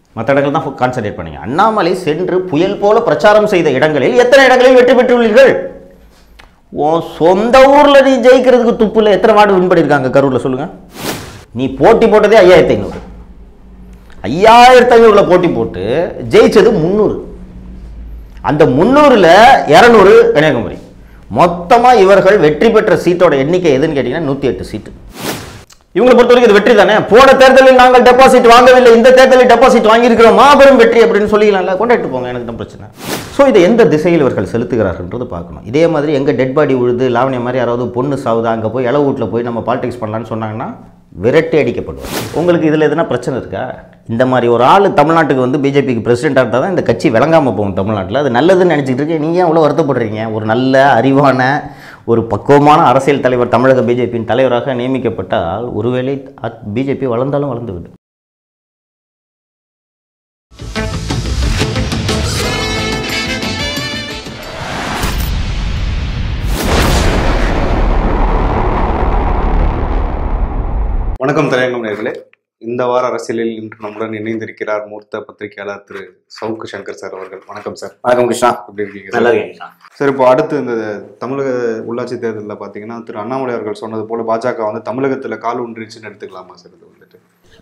மற்ற இடங்கள் தான் கான்சன்ட்ரேட் பண்ணீங்க அண்ணாமலை சென்று புயல் போல பிரச்சாரம் செய்த இடங்களில் எத்தனை இடங்களில் வெற்றி பெற்றுள்ளீர்கள் உன் சொந்த ஊரில் நீ ஜெயிக்கிறதுக்கு துப்புல எத்தனை வார்டு வின் பண்ணியிருக்காங்க கரூரில் சொல்லுங்க நீ போட்டி போட்டதே ஐயாயிரத்தி ஐநூறு ஐயாயிரத்தி ஐநூறுல போட்டி போட்டு ஜெயிச்சது முந்நூறு அந்த முந்நூறில் இரநூறு கன்னியாகுமரி மொத்தமாக இவர்கள் வெற்றி பெற்ற சீட்டோட எண்ணிக்கை எதுன்னு கேட்டிங்கன்னா நூற்றி எட்டு சீட்டு இவங்களை பொறுத்த வரைக்கும் இது வெற்றி தானே போன தேர்தலில் நாங்கள் டெபாசிட் வாங்கவில்லை இந்த தேர்தலில் டெபாசிட் வாங்கியிருக்கிறோம் மாபெரும் வெற்றி அப்படின்னு சொல்லிக்கலாம்ல கொண்டாட்டு போங்க எனக்கு தான் பிரச்சனை ஸோ இதை எந்த திசையில் இவர்கள் செலுத்துகிறார்கள்ன்றது பார்க்கணும் இதே மாதிரி எங்கே டெட் பாடி விழுது லாவணிய மாதிரி யாராவது பொண்ணு சாவுதா அங்கே போய் இளவு வீட்டில் போய் நம்ம பாலிடிக்ஸ் பண்ணலான்னு சொன்னாங்கன்னா விரட்டி அடிக்கப்படுவார் உங்களுக்கு இதில் எதுனா பிரச்சனை இருக்கா இந்த மாதிரி ஒரு ஆள் தமிழ்நாட்டுக்கு வந்து பிஜேபிக்கு பிரசிடென்ட்டாக இருந்தால் தான் இந்த கட்சி விளங்காமல் போகும் தமிழ்நாட்டில் அது நல்லதுன்னு நினச்சிக்கிட்டு இருக்கேன் நீங்கள் ஏன் அவ்வளோ வருத்தப்படுறீங்க ஒரு நல்ல அறிவான ஒரு பக்குவமான அரசியல் தலைவர் தமிழக பிஜேபியின் தலைவராக நியமிக்கப்பட்டால் ஒருவேளை பிஜேபி வளர்ந்தாலும் வளர்ந்து விடும் வணக்கம் திரையங்கம் நேர்களே இந்த வார அரசியலில் இன்று நம்முடன் இணைந்திருக்கிறார் மூர்த்த பத்திரிகையாளர் திரு சவுக்கு சங்கர் சார் அவர்கள் வணக்கம் சார் வணக்கம் கிருஷ்ணா எப்படி இருக்கீங்க நல்லா சார்? இருக்கீங்களா சார் இப்போ அடுத்து இந்த தமிழக உள்ளாட்சி தேர்தலில் பார்த்தீங்கன்னா திரு அண்ணாமலை அவர்கள் சொன்னது போல பாஜக வந்து தமிழகத்தில் கால் ஒன்றிச்சுன்னு எடுத்துக்கலாமா சார் இது வந்துட்டு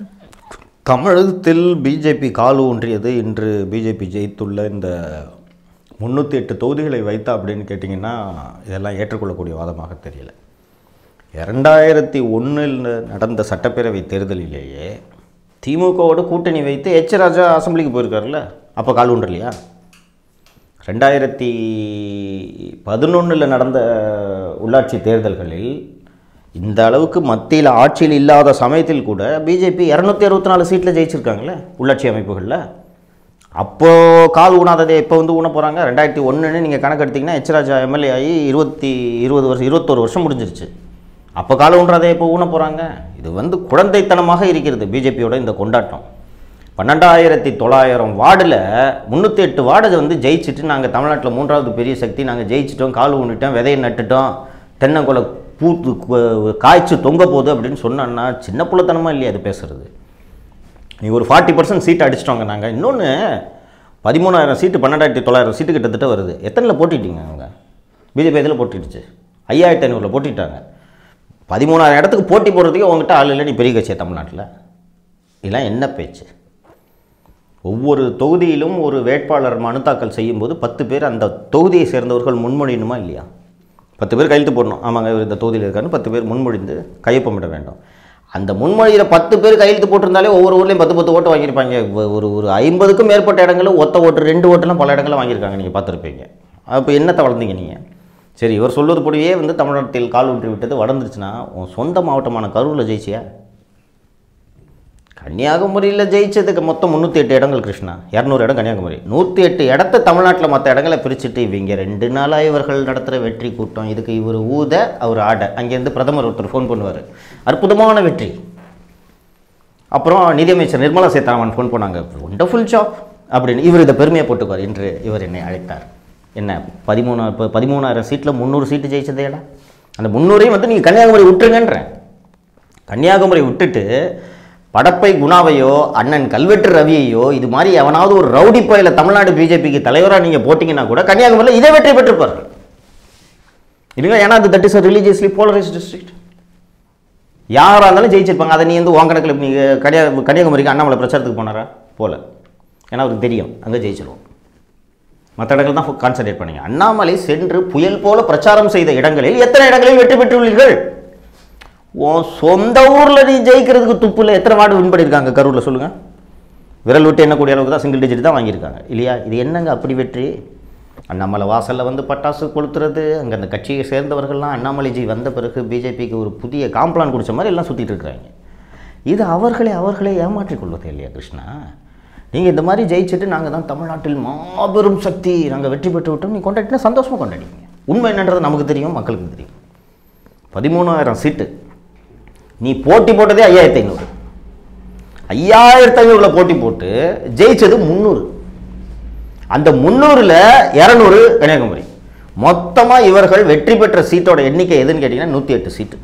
தமிழகத்தில் பிஜேபி கால் ஊன்றியது இன்று பிஜேபி ஜெயித்துள்ள இந்த முந்நூற்றி எட்டு தொகுதிகளை வைத்தா அப்படின்னு கேட்டிங்கன்னா இதெல்லாம் ஏற்றுக்கொள்ளக்கூடிய வாதமாக தெரியல இரண்டாயிரத்தி ஒன்றில் நடந்த சட்டப்பேரவை தேர்தலிலேயே திமுகவோட கூட்டணி வைத்து எச் ராஜா அசெம்பிளிக்கு போயிருக்காருல்ல அப்போ கால் ஊன்றலையா ரெண்டாயிரத்தி பதினொன்றில் நடந்த உள்ளாட்சி தேர்தல்களில் இந்த அளவுக்கு மத்தியில் ஆட்சியில் இல்லாத சமயத்தில் கூட பிஜேபி இரநூத்தி அறுபத்தி நாலு சீட்டில் ஜெயிச்சிருக்காங்களே உள்ளாட்சி அமைப்புகளில் அப்போது கால் ஊனாததே இப்போ வந்து ஊன போகிறாங்க ரெண்டாயிரத்தி ஒன்றுன்னு நீங்கள் கணக்கு எடுத்திங்கன்னா எச் ராஜா எம்எல்ஏ ஆகி இருபத்தி இருபது வருஷம் இருபத்தோரு வருஷம் முடிஞ்சிருச்சு அப்போ கால ஊன்றதை இப்போ ஊன போகிறாங்க இது வந்து குழந்தைத்தனமாக இருக்கிறது பிஜேபியோட இந்த கொண்டாட்டம் பன்னெண்டாயிரத்தி தொள்ளாயிரம் வார்டில் முந்நூற்றி எட்டு வார்டை வந்து ஜெயிச்சுட்டு நாங்கள் தமிழ்நாட்டில் மூன்றாவது பெரிய சக்தி நாங்கள் ஜெயிச்சிட்டோம் கால் ஊனிட்டோம் விதையை நட்டுட்டோம் தென்னங்கொலை பூத்து கு- காய்ச்சி தொங்க போகுது அப்படின்னு சொன்னோன்னா சின்ன புள்ளத்தனமாக இல்லையா அது பேசுறது நீ ஒரு ஃபார்ட்டி பர்சன்ட் சீட் அடிச்சிட்டோங்க நாங்கள் இன்னொன்று பதிமூணாயிரம் சீட்டு பன்னெண்டாயிரத்தி தொள்ளாயிரம் சீட்டு கிட்டத்தட்ட வருது எத்தனையில் போட்டிட்டீங்க அவங்க பிஜேபி எதில் போட்டிடுச்சு ஐயாயிரத்தி ஐநூறில் போட்டிட்டாங்க பதிமூணாயிரம் இடத்துக்கு போட்டி போடுறதுக்கே உங்ககிட்ட ஆள் இல்லை நீ பெரிய கட்சியா தமிழ்நாட்டில் இதெல்லாம் என்ன பேச்சு ஒவ்வொரு தொகுதியிலும் ஒரு வேட்பாளர் மனு தாக்கல் செய்யும்போது பத்து பேர் அந்த தொகுதியை சேர்ந்தவர்கள் முன்மொழியணுமா இல்லையா பத்து பேர் கையெழுத்து போடணும் ஆமாங்க இவர் இந்த தொகுதியில் இருக்காருன்னு பத்து பேர் முன்மொழிந்து கையொப்பமிட வேண்டும் அந்த முன்மொழியிற பத்து பேர் கையெழுத்து போட்டிருந்தாலே ஒவ்வொரு ஊர்லேயும் பத்து பத்து ஓட்டு வாங்கியிருப்பாங்க ஒ- ஒரு ஒரு ஐம்பதுக்கும் மேற்பட்ட இடங்களில் ஒத்த ஓட்டு ரெண்டு ஓட்டுலாம் பல இடங்களில் வாங்கியிருக்காங்க நீங்கள் பார்த்துருப்பீங்க அப்போ என்னத்தை வளர்ந்தீங்க நீங்கள் சரி இவர் சொல்வது போலவே வந்து தமிழ்நாட்டில் கால் ஊன்றி விட்டது வளர்ந்துருச்சுன்னா உன் சொந்த மாவட்டமான கரூரில் ஜெயிச்சியா கன்னியாகுமரியில் ஜெயிச்சதுக்கு மொத்தம் முந்நூற்றி எட்டு இடங்கள் கிருஷ்ணா இரநூறு இடம் கன்னியாகுமரி நூற்றி எட்டு இடத்த தமிழ்நாட்டில் மற்ற இடங்களை பிரிச்சுட்டு இவங்க ரெண்டு நாளாக இவர்கள் நடத்துகிற வெற்றி கூட்டம் இதுக்கு இவர் ஊத அவர் ஆட அங்கேருந்து பிரதமர் ஒருத்தர் ஃபோன் பண்ணுவார் அற்புதமான வெற்றி அப்புறம் நிதியமைச்சர் நிர்மலா சீதாராமன் ஃபோன் பண்ணாங்க ஒண்டர்ஃபுல் ஜாப் அப்படின்னு இவர் இதை பெருமையை போட்டுக்குவார் என்று இவர் என்னை அழைத்தார் என்ன பதிமூணு இப்போ பதிமூணாயிரம் சீட்டில் முந்நூறு சீட்டு ஜெயிச்சதேடா அந்த முந்நூறையும் வந்து நீங்கள் கன்னியாகுமரி விட்டுருங்கன்றேன் கன்னியாகுமரி விட்டுட்டு படப்பை குணாவையோ அண்ணன் கல்வெட்டு ரவியையோ இது மாதிரி எவனாவது ஒரு ரவுடி பயில தமிழ்நாடு பிஜேபிக்கு தலைவராக நீங்கள் போட்டிங்கன்னா கூட கன்னியாகுமரியில் இதே வெற்றி பெற்றிருப்பார்கள் இல்லைங்களா ஏன்னா அது that is a religiously polarise district யாராக இருந்தாலும் ஜெயிச்சிருப்பாங்க அதை நீ வந்து உன் கணக்கில் நீ கன்னியா கன்னியாகுமரிக்கு அண்ணாமலை பிரச்சாரத்துக்கு போனாரா போல ஏன்னா அவருக்கு தெரியும் அங்கே ஜெயிச்சிருவோம் மற்ற இடங்கள் தான் கான்சன்ட்ரேட் பண்ணீங்க அண்ணாமலை சென்று புயல் போல பிரச்சாரம் செய்த இடங்களில் எத்தனை இடங்களில் வெற்றி பெற்றுள்ளீர்கள் உன் சொந்த ஊரில் நீ ஜெயிக்கிறதுக்கு துப்புல எத்தனை வார்டு வின் பண்ணியிருக்காங்க கரூரில் சொல்லுங்கள் விரல் விட்டு எண்ணக்கூடிய அளவுக்கு தான் சிங்கிள் டிஜிட் தான் வாங்கியிருக்காங்க இல்லையா இது என்னங்க அப்படி வெற்றி அண்ணாமலை வாசலில் வந்து பட்டாசு கொளுத்துறது அங்கே அந்த கட்சியை சேர்ந்தவர்கள்லாம் அண்ணாமலைஜி வந்த பிறகு பிஜேபிக்கு ஒரு புதிய காம்ப்ளான் குடிச்ச மாதிரி எல்லாம் சுற்றிட்டு இருக்கிறாங்க இது அவர்களே அவர்களே ஏமாற்றிக் கொள்வது இல்லையா கிருஷ்ணா நீங்கள் இந்த மாதிரி ஜெயிச்சுட்டு நாங்கள் தான் தமிழ்நாட்டில் மாபெரும் சக்தி நாங்கள் வெற்றி பெற்று விட்டோம் நீ கொண்டாடினா சந்தோஷமாக கொண்டாடிங்க உண்மை என்னன்றது நமக்கு தெரியும் மக்களுக்கு தெரியும் பதிமூணாயிரம் சீட்டு நீ போட்டி போட்டதே ஐயாயிரத்தி ஐநூறு ஐயாயிரத்தி ஐநூறுல போட்டி போட்டு ஜெயிச்சது முந்நூறு அந்த முந்நூறில் இரநூறு கன்னியாகுமரி மொத்தமாக இவர்கள் வெற்றி பெற்ற சீட்டோட எண்ணிக்கை எதுன்னு கேட்டிங்கன்னா நூற்றி எட்டு சீட்டு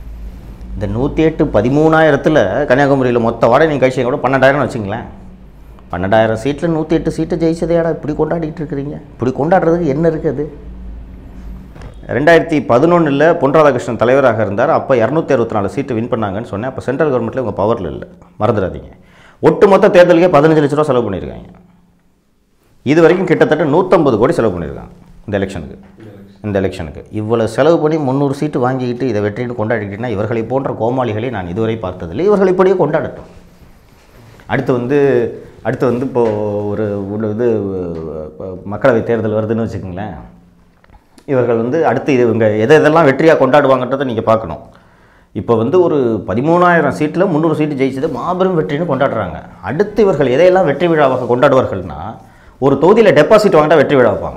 இந்த நூற்றி எட்டு பதிமூணாயிரத்தில் கன்னியாகுமரியில் மொத்த வாடகை நீங்கள் கழிச்சிங்க கூட பன்னெண்டாயிரம்னு வச்சுங்களேன் பன்னெண்டாயிரம் சீட்டில் நூற்றி எட்டு சீட்டு ஜெயிச்சதையாடா இப்படி கொண்டாடிட்டு இருக்கிறீங்க இப்படி கொண்டாடுறதுக்கு என்ன இருக்குது ரெண்டாயிரத்தி பதினொன்றில் பொன் ராதாகிருஷ்ணன் தலைவராக இருந்தார் அப்போ இரநூத்தி அறுபத்தி நாலு சீட்டு வின் பண்ணாங்கன்னு சொன்னேன் அப்போ சென்ட்ரல் கவர்மெண்ட்டில் உங்கள் பவரில் இல்லை மறந்துடாதீங்க ஒட்டுமொத்த தேர்தலுக்கே பதினஞ்சு லட்ச ரூபா செலவு பண்ணியிருக்காங்க இது வரைக்கும் கிட்டத்தட்ட நூற்றம்பது கோடி செலவு பண்ணியிருக்காங்க இந்த எலெக்ஷனுக்கு இந்த எலெக்ஷனுக்கு இவ்வளோ செலவு பண்ணி முந்நூறு சீட்டு வாங்கிக்கிட்டு இதை வெற்றின்னு கொண்டாடிக்கிட்டேன்னா இவர்களை போன்ற கோமாளிகளை நான் இதுவரை பார்த்ததில்லை இவர்கள் இப்படியே கொண்டாடட்டும் அடுத்து வந்து அடுத்து வந்து இப்போது ஒரு ஒரு இது இப்போ மக்களவை தேர்தல் வருதுன்னு வச்சுக்கோங்களேன் இவர்கள் வந்து அடுத்து இது இவங்க எதை எதெல்லாம் வெற்றியாக கொண்டாடுவாங்கன்றதை நீங்கள் பார்க்கணும் இப்போ வந்து ஒரு பதிமூணாயிரம் சீட்டில் முந்நூறு சீட்டு ஜெயிச்சது மாபெரும் வெற்றின்னு கொண்டாடுறாங்க அடுத்து இவர்கள் எதையெல்லாம் வெற்றி விழாவாக கொண்டாடுவார்கள்னா ஒரு தொகுதியில் டெபாசிட் வாங்கிட்டா வெற்றி விழா வைப்பாங்க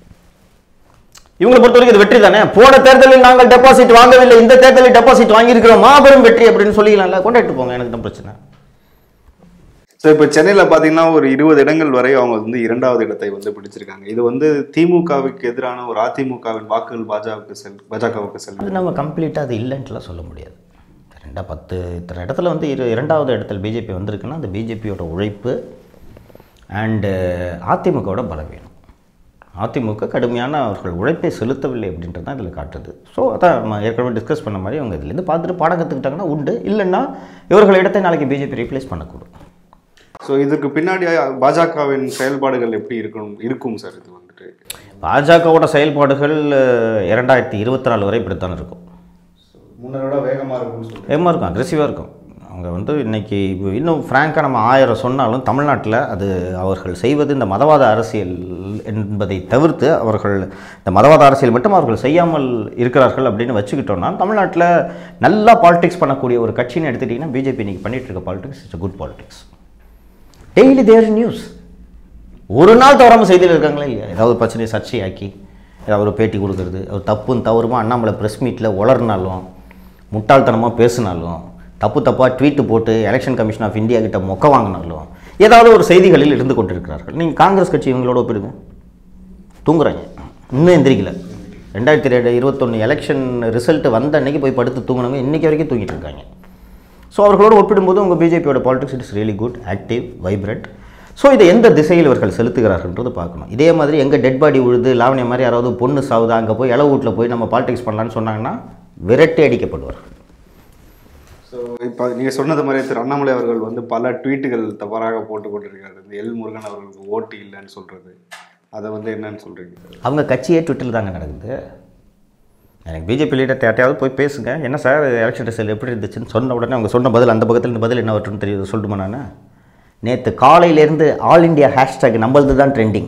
இவங்களை பொறுத்த வரைக்கும் இது வெற்றி தானே போன தேர்தலில் நாங்கள் டெபாசிட் வாங்கவில்லை இந்த தேர்தலில் டெபாசிட் வாங்கியிருக்கிறோம் மாபெரும் வெற்றி அப்படின்னு சொல்லிக்கலாம்ல கொண்டாடிட்டு போங்க எனக்கு தான் பிரச்சனை ஸோ இப்போ சென்னையில் பார்த்தீங்கன்னா ஒரு இருபது இடங்கள் வரை அவங்க வந்து இரண்டாவது இடத்தை வந்து பிடிச்சிருக்காங்க இது வந்து திமுகவுக்கு எதிரான ஒரு அதிமுகவின் வாக்குகள் பாஜகவுக்கு செல் பாஜகவுக்கு செல்லும் அது நம்ம கம்ப்ளீட்டாக அது இல்லைன்ட்டுலாம் சொல்ல முடியாது ரெண்டா பத்து இத்தனை இடத்துல வந்து இரு இரண்டாவது இடத்துல பிஜேபி வந்திருக்குன்னா அந்த பிஜேபியோட உழைப்பு அண்டு அதிமுகவோட பலவீனம் அதிமுக கடுமையான அவர்கள் உழைப்பை செலுத்தவில்லை அப்படின்றது தான் இதில் காட்டுது ஸோ அதான் நம்ம ஏற்கனவே டிஸ்கஸ் பண்ண மாதிரி அவங்க இதுலேருந்து பார்த்துட்டு பாடம் கற்றுக்கிட்டாங்கன்னா உண்டு இல்லைன்னா இவர்கள் இடத்தை நாளைக்கு பிஜேபி ரீப்ளேஸ் பண்ணக்கூடும் ஸோ இதுக்கு பின்னாடி பாஜகவின் செயல்பாடுகள் எப்படி இருக்கணும் இருக்கும் சார் இது வந்துட்டு பாஜகவோட செயல்பாடுகள் அஹ், இரண்டாயிரத்தி இருபத்தி நாலு வரை இப்படித்தான் இருக்கும் முன்னரோட வேகமாக இருக்கும்னு சொல்லுங்கள் வேகமாக இருக்கும் அக்ரெசிவாக இருக்கும் அவங்க வந்து இன்னைக்கு இன்னும் ஃப்ராங்காக நம்ம ஆயிரம் சொன்னாலும் தமிழ்நாட்டில் அது அவர்கள் செய்வது இந்த மதவாத அரசியல் என்பதை தவிர்த்து அவர்கள் இந்த மதவாத அரசியல் மட்டும் அவர்கள் செய்யாமல் இருக்கிறார்கள் அப்படின்னு வச்சுக்கிட்டோம்னா தமிழ்நாட்டில் நல்லா பாலிடிக்ஸ் பண்ணக்கூடிய ஒரு கட்சின்னு எடுத்துக்கிட்டிங்கன்னா பிஜேபி இன்னைக்கு பண்ணிட்டு இருக்க politics it's good politics daily there news ஒரு நாள் தவறாமல் செய்தியில் இருக்காங்களா இல்லையா ஏதாவது பிரச்சனையை சர்ச்சையாக்கி ஏதாவது ஒரு பேட்டி கொடுக்கறது ஒரு தப்பும் தவறுமா அண்ணாமலை ப்ரெஸ் மீட்டில் உளர்னாலும் முட்டாள்தனமாக பேசினாலும் தப்பு தப்பாக ட்வீட்டு போட்டு எலெக்ஷன் கமிஷன் ஆஃப் இந்தியா கிட்ட மொக்க வாங்கினாலும் ஏதாவது ஒரு செய்திகளில் இருந்து கொண்டிருக்கிறார்கள் நீங்கள் காங்கிரஸ் கட்சி இவங்களோட ஒப்பிடுங்க தூங்குறாங்க இன்னும் எந்திரிக்கல ரெண்டாயிரத்தி ரெண்டு இருபத்தொன்று எலெக்ஷன் ரிசல்ட் வந்த அன்னைக்கு போய் படுத்து தூங்கினவங்க இன்றைக்கி வரைக்கும் தூங்கிட்டு இருக்காங்க ஸோ அவர்களோடு ஒப்பிடும்போது உங்கள் பிஜேபியோட politics it's really good active vibrant so இதை எந்த திசையில் இவர்கள் செலுத்துகிறார்கள்ன்றது பார்க்கணும் இதே மாதிரி எங்கே டெட் பாடி உழுது லாவணிய மாதிரி யாராவது பொண்ணு சாவுதா அங்கே போய் இளவு வீட்டில் போய் நம்ம பாலிடிக்ஸ் பண்ணலான்னு சொன்னாங்கன்னா விரட்டி அடிக்கப்படுவார் ஸோ இப்போ நீங்கள் சொன்னது மாதிரி திரு அண்ணாமலை அவர்கள் வந்து பல ட்வீட்டுகள் தவறாக போட்டு கொண்டிருக்காரு இந்த எல் முருகன் அவர்களுக்கு ஓட்டு இல்லைன்னு சொல்கிறது அதை வந்து என்னன்னு சொல்கிறீங்க அவங்க கட்சியே ட்விட்டரில் தாங்க நடக்குது எனக்கு பிஜேபி லீடர் யார்ட்டையாவது போய் பேசுங்க என்ன சார் எலெக்ஷன் ரிசல்ட் எப்படி இருந்துச்சுன்னு சொன்ன உடனே அவங்க சொன்ன பதில் அந்த பக்கத்தில் இந்த பதில் என்ன வரும்னு தெரியுது சொல்லட்டுமா நான் நேற்று காலையிலேருந்து ஆல் இந்தியா ஹேஷ்டேக் நம்மளது தான் ட்ரெண்டிங்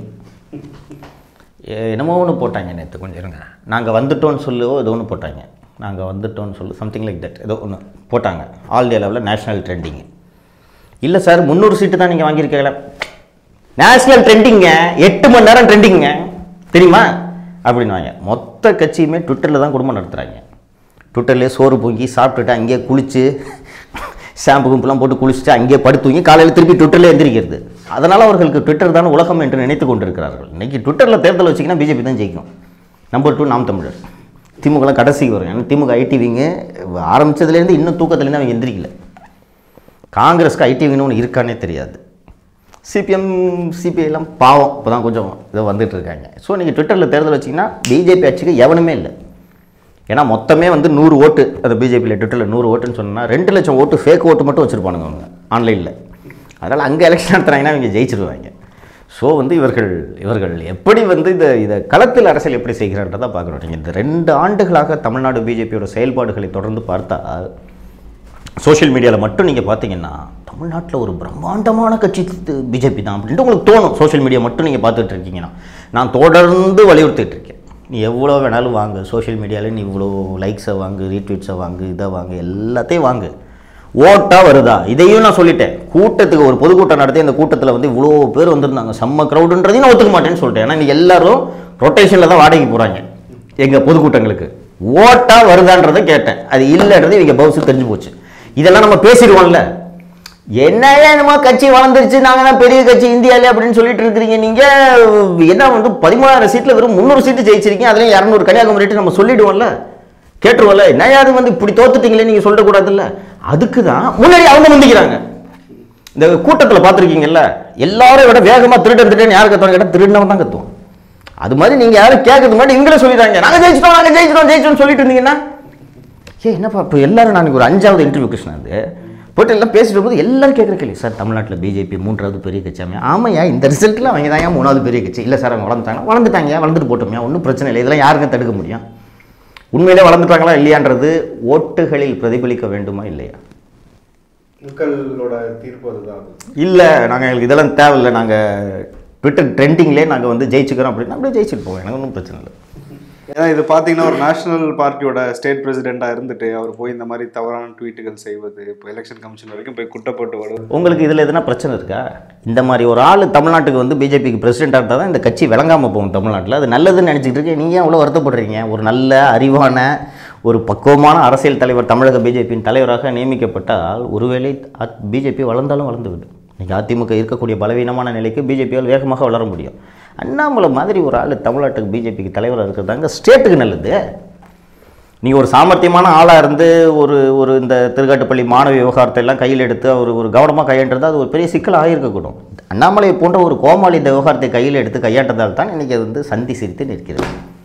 என்னமோ ஒன்று போட்டாங்க நேற்று கொஞ்சம் இருங்க நாங்கள் வந்துட்டோம்னு சொல்லுவோ ஏதோ ஒன்று போட்டாங்க நாங்கள் வந்துட்டோம்னு சொல்லு சம்திங் லைக் தட் ஏதோ ஒன்று போட்டாங்க ஆல் இந்தியா லெவலில் நேஷனல் ட்ரெண்டிங் இல்லை சார் முந்நூறு சீட்டு தான் நீங்கள் வாங்கியிருக்கீங்களா நேஷனல் ட்ரெண்டிங்க எட்டு மணி நேரம் ட்ரெண்டிங்க தெரியுமா அப்படின்னுவாங்க மொத்த கட்சியுமே ட்விட்டரில் தான் குடும்பம் நடத்துகிறாங்க ட்விட்டர்லேயே சோறு பொங்கி சாப்பிட்டுட்டு அங்கேயே குளித்து ஷாம்பு கும்பெல்லாம் போட்டு குளிச்சுட்டு அங்கேயே படுத்துவீங்க காலையில் திருப்பி ட்விட்டர்லேயே எந்திரிக்கிறது அதனால் அவர்களுக்கு ட்விட்டர் தான் உலகம் என்று நினைத்து கொண்டிருக்கிறார்கள் இன்னைக்கு ட்விட்டரில் தேர்தல் வச்சிங்கன்னா பிஜேபி தான் ஜெயிக்கும் நம்பர் டூ நாம் தமிழர் திமுகலாம் கடைசிக்கு வரும் ஏன்னா திமுக ஐடிவிங்க ஆரம்பித்ததுலேருந்து இன்னும் தூக்கத்துலேருந்து அவங்க எந்திரிக்கல காங்கிரஸ்க்கு ஐடிவின்னு ஒன்று இருக்கானே தெரியாது சிபிஎம் சிபிஐலாம் பாவம் இப்போ தான் கொஞ்சம் இதை வந்துட்டு இருக்காங்க ஸோ நீங்கள் ட்விட்டரில் தேர்தல் வச்சிங்கன்னா பிஜேபி ஆட்சிக்கு எவனுமே இல்லை ஏன்னா மொத்தமே வந்து நூறு ஓட்டு அது பிஜேபியில் ட்விட்டரில் நூறு ஓட்டுன்னு சொன்னால் ரெண்டு லட்சம் ஓட்டு ஃபேக் ஓட்டு மட்டும் வச்சுருப்பானுங்க அவங்க ஆன்லைனில் அதனால் அங்கே எலெக்ஷன் நடத்துனாங்கன்னா இவங்க ஜெயிச்சிருவாங்க ஸோ வந்து இவர்கள் இவர்கள் எப்படி வந்து இந்த இதை களத்தில் அரசியல் எப்படி செய்கிறான்றதை பார்க்குறோம் நீங்கள் இந்த ரெண்டு ஆண்டுகளாக தமிழ்நாடு பிஜேபியோட செயல்பாடுகளை தொடர்ந்து பார்த்தால் சோஷியல் மீடியாவில் மட்டும் நீங்கள் பார்த்தீங்கன்னா தமிழ்நாட்டில் ஒரு பிரம்மாண்டமான கட்சி பிஜேபி தான் அப்படின்ட்டு உங்களுக்கு தோணும் சோஷியல் மீடியா மட்டும் நீங்கள் பார்த்துட்டு இருக்கீங்கன்னா நான் தொடர்ந்து வலியுறுத்திட்டு இருக்கேன் நீ எவ்வளோ வேணாலும் வாங்கு சோஷியல் மீடியாவில் நீ இவ்வளோ லைக்ஸை வாங்கு ரீட்வீட்ஸை வாங்கு இதை வாங்கு எல்லாத்தையும் வாங்கு ஓட்டா வருதா இதையும் நான் சொல்லிட்டேன் கூட்டத்துக்கு ஒரு பொதுக்கூட்டம் நடத்தி அந்த கூட்டத்தில் வந்து இவ்வளோ பேர் வந்திருந்தாங்க செம்ம க்ரௌடுன்றதையும் நான் ஒத்துக்க மாட்டேன்னு சொல்லிட்டேன் ஏன்னா இன்னைக்கு எல்லாரும் ரொட்டேஷனில் தான் வாடகைக்கு போகிறாங்க எங்கள் பொதுக்கூட்டங்களுக்கு ஓட்டா வருதான்றதை கேட்டேன் அது இல்லைன்றது இவங்க பவுசு தெரிஞ்சு போச்சு இதெல்லாம் நம்ம பேசிடுவோம்ல என்ன என்னமோ கட்சி வளர்ந்துருச்சு நாங்கள் தான் பெரிய கட்சி இந்தியாவிலே அப்படின்னு சொல்லிட்டு இருக்கிறீங்க நீங்கள் என்ன வந்து பதிமூணாயிரம் சீட்டில் வெறும் முந்நூறு சீட்டு ஜெயிச்சிருக்கீங்க அதுலேயும் இரநூறு கன்னியாகுமரிட்டு நம்ம சொல்லிடுவோம்ல கேட்டுருவோம்ல என்ன யாரு வந்து இப்படி தோத்துட்டீங்களே நீங்கள் சொல்லக்கூடாதுல்ல அதுக்கு தான் முன்னாடி அவங்க வந்துக்கிறாங்க இந்த கூட்டத்தில் பார்த்துருக்கீங்கல்ல எல்லாரும் விட வேகமாக திருடன் திருடன் யார் கத்துவாங்க கேட்டால் திருடினவன் தான் கத்துவோம் அது மாதிரி நீங்கள் யாரும் கேட்கறது முன்னாடி இங்கிலீஷ் சொல்லிடுறாங்க நாங்கள் ஜெயிச்சிட்டோம் நாங்கள் ஜெயிச்சிட்டோம் ஜெயிச்சிட்டோம் சொல்லிட்டு இருந்தீங்கன்னா ஏ என்னப்பா இப்போ எல்லாரும் நான் ஒரு அஞ்சாவது இன்டர்வியூ கிருஷ்ணா அது போட்டு எல்லாம் பேசிட்டு போது எல்லாரும் கேட்குற கேள்வி சார் தமிழ்நாட்டில் பிஜேபி மூன்றாவது பெரிய கட்சியாமே ஆமாய்யா இந்த ரிசல்ட்டில் அவங்க தான் ஏன் மூணாவது பெரிய கட்சி இல்லை சார் அவங்க வளர்ந்துட்டாங்க வளர்ந்துட்டாங்க வளர்ந்துட்டு போட்டோம்யா ஒன்றும் பிரச்சனை இல்லை இதெல்லாம் யாருக்கும் தடுக்க முடியும் உண்மையிலே வளர்ந்துட்டாங்களா இல்லையான்றது ஓட்டுகளில் பிரதிபலிக்க வேண்டுமா இல்லையா மக்களோட தீர்ப்பு அதுதான் இல்லை நாங்கள் எங்களுக்கு இதெல்லாம் தேவையில்லை நாங்கள் ட்விட்டர் ட்ரெண்டிங்லேயே நாங்கள் வந்து ஜெயிச்சுக்கிறோம் அப்படின்னா அப்படியே ஜெயிச்சுட்டு போவோம் எனக்கு ஒன்றும் பிரச்சனை இல்லை ஏன்னா இது பார்த்தீங்கன்னா ஒரு நேஷனல் பார்ட்டியோட ஸ்டேட் பிரசிடெண்ட்டாக இருந்துட்டு அவர் போய் இந்த மாதிரி தவறான ட்வீட்டுகள் செய்வது இப்போ எலெக்ஷன் கமிஷன் வரைக்கும் போய் குட்டப்பட்டு வருவது உங்களுக்கு இதில் எதுனா பிரச்சனை இருக்கா இந்த மாதிரி ஒரு ஆள் தமிழ்நாட்டுக்கு வந்து பிஜேபிக்கு பிரசிடெண்ட்டாக இருந்தால் தான் இந்த கட்சி விளங்காமல் போகும் தமிழ்நாட்டில் அது நல்லதுன்னு நினச்சிக்கிட்டு இருக்கேன் நீங்கள் ஏன் அவ்வளோ வருத்தப்படுறீங்க ஒரு நல்ல அறிவான ஒரு பக்குவமான அரசியல் தலைவர் தமிழக பிஜேபியின் தலைவராக நியமிக்கப்பட்டால் ஒருவேளை பிஜேபி வளர்ந்தாலும் வளர்ந்து விடும் இன்றைக்கி அதிமுக இருக்கக்கூடிய பலவீனமான நிலைக்கு பிஜேபியால் வேகமாக வளர முடியும் அண்ணாமலை மாதிரி ஒரு ஆள் தமிழ்நாட்டுக்கு பிஜேபிக்கு தலைவராக இருக்கிறதாங்க ஸ்டேட்டுக்கு நல்லது நீங்கள் ஒரு சாமர்த்தியமான ஆளாக இருந்து ஒரு ஒரு இந்த திருக்காட்டுப்பள்ளி மாணவ விவகாரத்தை எல்லாம் கையில் எடுத்து அவர் ஒரு கவனமாக கையாண்டது அது ஒரு பெரிய சிக்கல் ஆகியிருக்கக்கூடும் அண்ணாமலை போன்ற ஒரு கோமாளி இந்த விவகாரத்தை கையில் எடுத்து கையாண்டதால் தான் இன்றைக்கி அது வந்து சந்தி சிரித்து நிற்கிறது